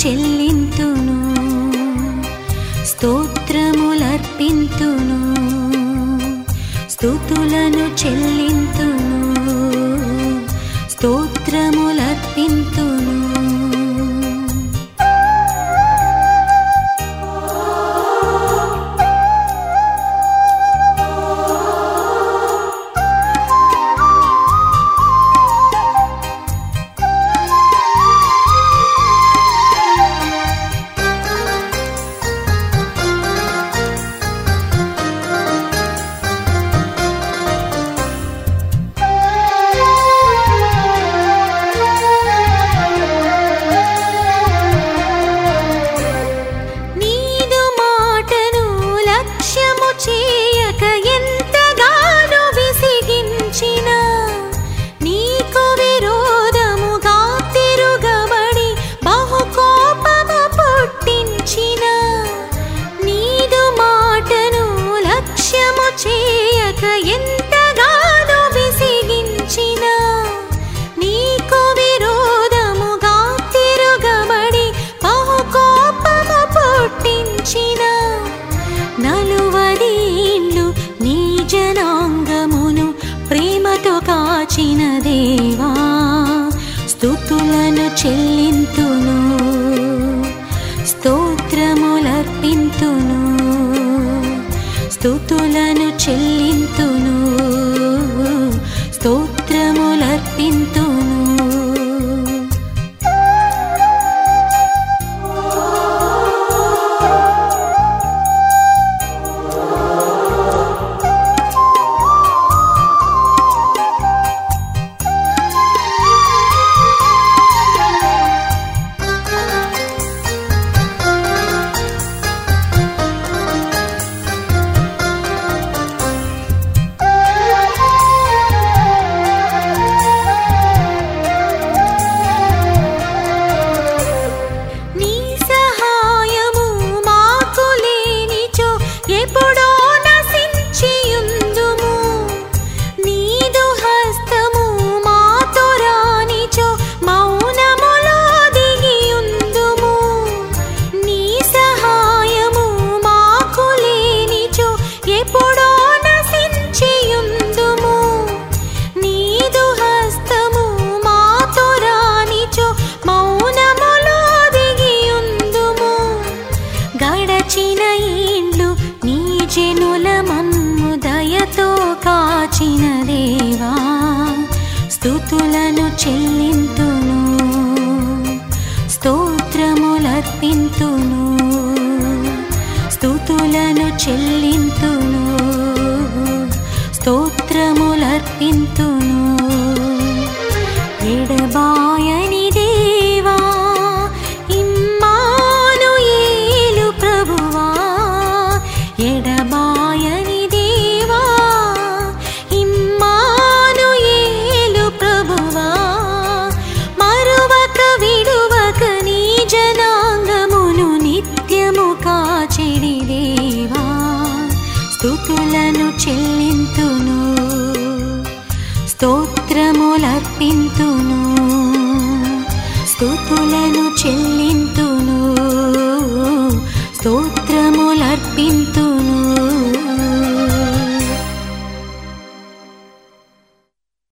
చెల్లింతును స్తోత్రములర్పింతును స్తుతులను చెల్లింతును స్తోత్రములర్పింతును నీదు మాటను లక్ష్యము చేయక ఎంతగానో విసిగించిన నీకు విరోధముగా తిరుగబడి బహు కోపము పుట్టించిన నీదు మాటను లక్ష్యము చేయక ఎంతగానో విసిగించిన నీకు విరోధముగా తిరుగబడి బహు కోపము పుట్టించిన నలువదీళ్ళు నీ జనాంగమును ప్రేమతో కాచిన దేవా స్తుతులను చెల్లింతును స్తోత్రములర్పింతును స్తుతులను చెల్లింతును స్తోత్రములర్పింతును నీ సహాయము మాకు లేనిచో ఎప్పుడో నశించియుందుము నీదు హస్తము మాతో రానిచో మౌనములో దిగియుందుము నీ సహాయము మాకు లేనిచో ఎప్పుడో నశించియుందుము నీదు హస్తము మాతో రానిచో మౌనములో దిగియుందుము గడచిన ఇండ్లు నీ జనుల మమ్ము దయతో కాచిన దేవా స్తుతులను చెల్లింతును స్తోత్రములర్పింతును స్తుతులను చెల్లింతును స్తోత్రములర్పింతును ఎడబాయని దేవా ఇమ్మానుయేలు ప్రభువా ఎడబాయని దేవా ఇమ్మానుయేలు ప్రభువా మరువక విడువక నీ జనాంగమును నిత్యము కాచెడి దేవా స్తుతులను చెల్లింతును స్తోత్రములర్పింతును స్తుతులను చెల్లి